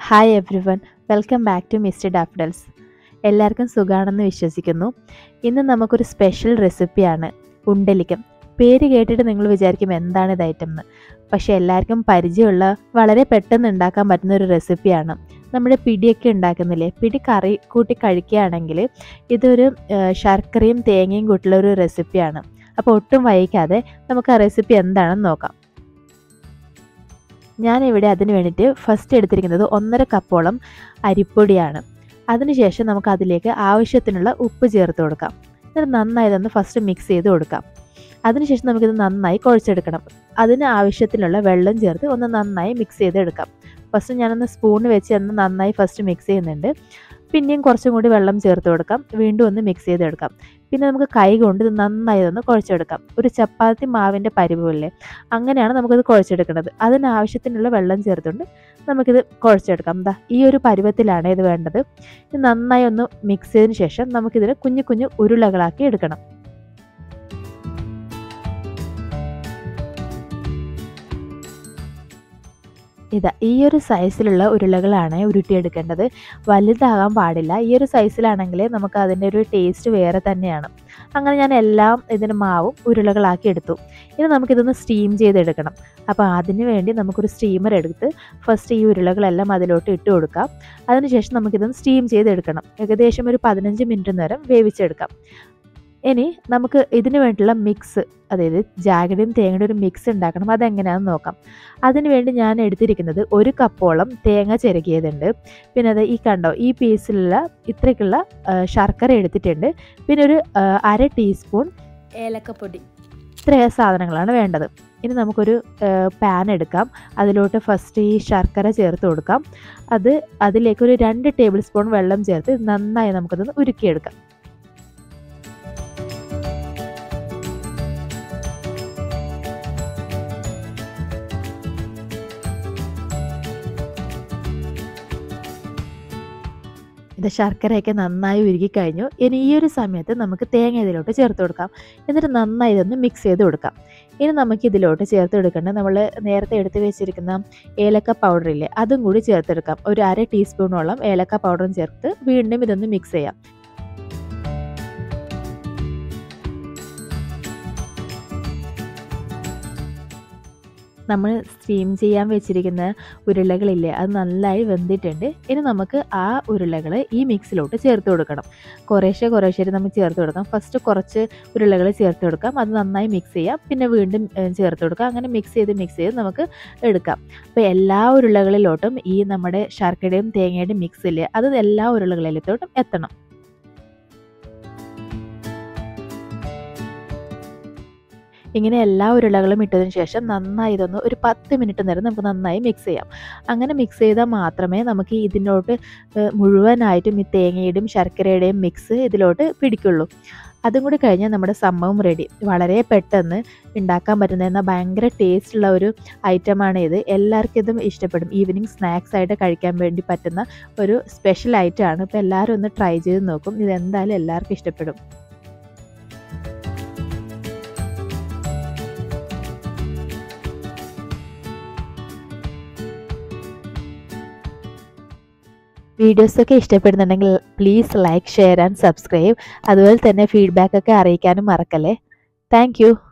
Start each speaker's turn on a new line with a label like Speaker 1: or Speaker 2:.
Speaker 1: hi everyone welcome back to mister daffodils എല്ലാവർക്കും സുഖാണെന്ന് വിശ്വസിക്കുന്നു ഇന്ന് നമുക്കൊരു സ്പെഷ്യൽ റെസിപ്പിയാണ് ഉണ്ടലിക്കം പേര് കേട്ടിട്ട് നിങ്ങൾ വിചാരിക്കും എന്താണ് ഇത് ഐറ്റം എന്ന് പക്ഷേ എല്ലാവർക്കും പരിചയമുള്ള വളരെ പെട്ടെന്ന് ഉണ്ടാക്കാൻ പറ്റുന്ന ഒരു റെസിപ്പിയാണ് നമ്മുടെ പിടിയൊക്കെ ഉണ്ടാക്കുന്നില്ലേ പിടി കറി കൂട്ടി കഴിക്കുകയാണെങ്കിൽ ഇതൊരു ആ, ശർക്കരയും തേങ്ങയും കൂട്ടിയുള്ള ഒരു റെസിപ്പിയാണ് അപ്പോൾ ഒട്ടും വൈകാതെ നമുക്ക് ആ റെസിപ്പി എന്താണെന്ന് നോക്കാം ഞാനിവിടെ അതിന് വേണ്ടിയിട്ട് ഫസ്റ്റ് എടുത്തിരിക്കുന്നത് ഒന്നര കപ്പോളം അരിപ്പൊടിയാണ് അതിനുശേഷം നമുക്ക് അതിലേക്ക് ആവശ്യത്തിനുള്ള ഉപ്പ് ചേർത്ത് കൊടുക്കാം എന്നിട്ട് നന്നായി ഇതൊന്ന് ഫസ്റ്റ് മിക്സ് ചെയ്ത് കൊടുക്കാം അതിനുശേഷം നമുക്കിത് നന്നായി കുഴച്ചെടുക്കണം അതിന് ആവശ്യത്തിനുള്ള വെള്ളം ചേർത്ത് ഒന്ന് നന്നായി മിക്സ് ചെയ്തെടുക്കാം ഫസ്റ്റ് ഞാനൊന്ന് സ്പൂൺ വെച്ച് ഒന്ന് നന്നായി ഫസ്റ്റ് മിക്സ് ചെയ്യുന്നുണ്ട് പിന്നെയും കുറച്ചും കൂടി വെള്ളം ചേർത്ത് കൊടുക്കാം വീണ്ടും ഒന്ന് മിക്സ് ചെയ്തെടുക്കാം പിന്നെ നമുക്ക് കൈ കൊണ്ട് ഇത് നന്നായി ഒന്ന് കുഴച്ചെടുക്കാം ഒരു ചപ്പാത്തി മാവിൻ്റെ പരിവില്ലേ അങ്ങനെയാണ് നമുക്കിത് കുഴച്ചെടുക്കേണ്ടത് അതിന് ആവശ്യത്തിനുള്ള വെള്ളം ചേർത്തുകൊണ്ട് നമുക്കിത് കുഴച്ചെടുക്കാം ദാ ഈ ഒരു പരുവത്തിലാണ് ഇത് വേണ്ടത് ഇത് നന്നായി ഒന്ന് മിക്സ് ചെയ്തതിന് ശേഷം നമുക്കിതിനെ കുഞ്ഞു കുഞ്ഞു ഉരുളകളാക്കി എടുക്കണം ഇതാ ഈ ഒരു സൈസിലുള്ള ഉരുളകളാണ് ഉരുട്ടിയെടുക്കേണ്ടത് വലുതാകാൻ പാടില്ല ഈ ഒരു സൈസിലാണെങ്കിൽ നമുക്ക് അതിൻ്റെ ഒരു ടേസ്റ്റ് വേറെ തന്നെയാണ് അങ്ങനെ ഞാൻ എല്ലാം ഇതിന് മാവും ഉരുളകളാക്കി എടുത്തു ഇനി നമുക്കിതൊന്ന് സ്റ്റീം ചെയ്തെടുക്കണം അപ്പോൾ അതിന് വേണ്ടി നമുക്കൊരു സ്റ്റീമർ എടുത്ത് ഫസ്റ്റ് ഈ ഉരുളകളെല്ലാം അതിലോട്ട് ഇട്ട് കൊടുക്കാം അതിനുശേഷം നമുക്കിതൊന്ന് സ്റ്റീം ചെയ്തെടുക്കണം ഏകദേശം ഒരു പതിനഞ്ച് മിനിറ്റ് നേരം വേവിച്ചെടുക്കാം ഇനി നമുക്ക് ഇതിന് വേണ്ടിയുള്ള മിക്സ് അതായത് ജാഗടിയും തേങ്ങയുടെ ഒരു മിക്സ് ഉണ്ടാക്കണം അതെങ്ങനെയാണെന്ന് നോക്കാം അതിന് വേണ്ടി ഞാൻ എടുത്തിരിക്കുന്നത് ഒരു കപ്പോളം തേങ്ങ ചിരകിയതുണ്ട് പിന്നെ അത് ഈ കണ്ടോ ഈ പീസിലുള്ള ഇത്രയ്ക്കുള്ള ആ, ശർക്കര എടുത്തിട്ടുണ്ട് പിന്നെ ഒരു ആ, അര ടീസ്പൂൺ
Speaker 2: ഏലക്കപ്പൊടി
Speaker 1: ഇത്ര സാധനങ്ങളാണ് വേണ്ടത് ഇനി നമുക്കൊരു പാൻ എടുക്കാം അതിലോട്ട് ഫസ്റ്റ് ഈ ശർക്കര ചേർത്ത് കൊടുക്കാം അത് അതിലേക്ക് ഒരു രണ്ട് ടേബിൾ സ്പൂൺ വെള്ളം ചേർത്ത് നന്നായി നമുക്കതൊന്ന് ഉരുക്കിയെടുക്കാം ഇത് ശർക്കരയൊക്കെ നന്നായി ഉരുകി കഴിഞ്ഞു ഇനി ഈ ഒരു സമയത്ത് നമുക്ക് തേങ്ങ ഇതിലോട്ട് ചേർത്ത് കൊടുക്കാം എന്നിട്ട് നന്നായി ഇതൊന്ന് മിക്സ് ചെയ്ത് കൊടുക്കാം ഇനി നമുക്ക് ഇതിലോട്ട് ചേർത്ത് കൊടുക്കേണ്ട നമ്മൾ നേരത്തെ എടുത്ത് വെച്ചിരിക്കുന്ന ഏലക്ക പൗഡർ ഇല്ലേ അതും കൂടി ചേർത്തെടുക്കാം ഒരു അര ടീസ്പൂണോളം ഏലക്ക പൗഡറും ചേർത്ത് വീണ്ടും ഇതൊന്ന് മിക്സ് ചെയ്യാം നമ്മൾ സ്റ്റീം ചെയ്യാൻ വെച്ചിരിക്കുന്ന ഉരുളകളില്ലേ അത് നന്നായി വെന്തിട്ടുണ്ട് ഇനി നമുക്ക് ആ ഉരുളകൾ ഈ മിക്സിലോട്ട് ചേർത്ത് കൊടുക്കണം കുറേശ്ശെ കുറേശ്ശെ നമുക്ക് ചേർത്ത് കൊടുക്കാം ഫസ്റ്റ് കുറച്ച് ഉരുളകൾ ചേർത്ത് കൊടുക്കാം അത് നന്നായി മിക്സ് ചെയ്യാം പിന്നെ വീണ്ടും ഏഹ്, ചേർത്ത് കൊടുക്കാം അങ്ങനെ മിക്സ് ചെയ്ത് മിക്സ് ചെയ്ത് നമുക്ക് എടുക്കാം അപ്പോൾ എല്ലാ ഉരുളകളിലോട്ടും ഈ നമ്മുടെ ശർക്കരയും തേങ്ങയുടെയും മിക്സ് ഇല്ലേ അത് എല്ലാ ഉരുളകളിലോട്ടും എത്തണം ഇങ്ങനെ എല്ലാ ഉരുളകളും ഇട്ടതിന് ശേഷം നന്നായി ഇതൊന്ന് ഒരു പത്ത് മിനിറ്റ് നേരം നമുക്ക് നന്നായി മിക്സ് ചെയ്യാം അങ്ങനെ മിക്സ് ചെയ്താൽ മാത്രമേ നമുക്ക് ഇതിലോട്ട് ഏഹ്, മുഴുവനായിട്ടും ഈ തേങ്ങയുടെയും ശർക്കരയുടെയും മിക്സ് ഇതിലോട്ട് പിടിക്കുള്ളൂ അതും കൂടി കഴിഞ്ഞാൽ നമ്മുടെ സംഭവം റെഡി വളരെ പെട്ടെന്ന് ഉണ്ടാക്കാൻ പറ്റുന്ന എന്നാൽ ഭയങ്കര ടേസ്റ്റുള്ള ഒരു ഐറ്റമാണ് ഇത് എല്ലാവർക്കും ഇതും ഇഷ്ടപ്പെടും ഈവനിങ് സ്നാക്സ് ആയിട്ട് കഴിക്കാൻ വേണ്ടി പറ്റുന്ന ഒരു സ്പെഷ്യൽ ഐറ്റമാണ് ഇപ്പോൾ എല്ലാവരും ഒന്ന് ട്രൈ ചെയ്ത് നോക്കും ഇത് എന്തായാലും എല്ലാവർക്കും ഇഷ്ടപ്പെടും വീഡിയോസൊക്കെ ഇഷ്ടപ്പെടുന്നുണ്ടെങ്കിൽ please like share and subscribe അതുപോലെ തന്നെ ഫീഡ്ബാക്ക് ഒക്കെ അറിയിക്കാനും മറക്കല്ലേ താങ്ക്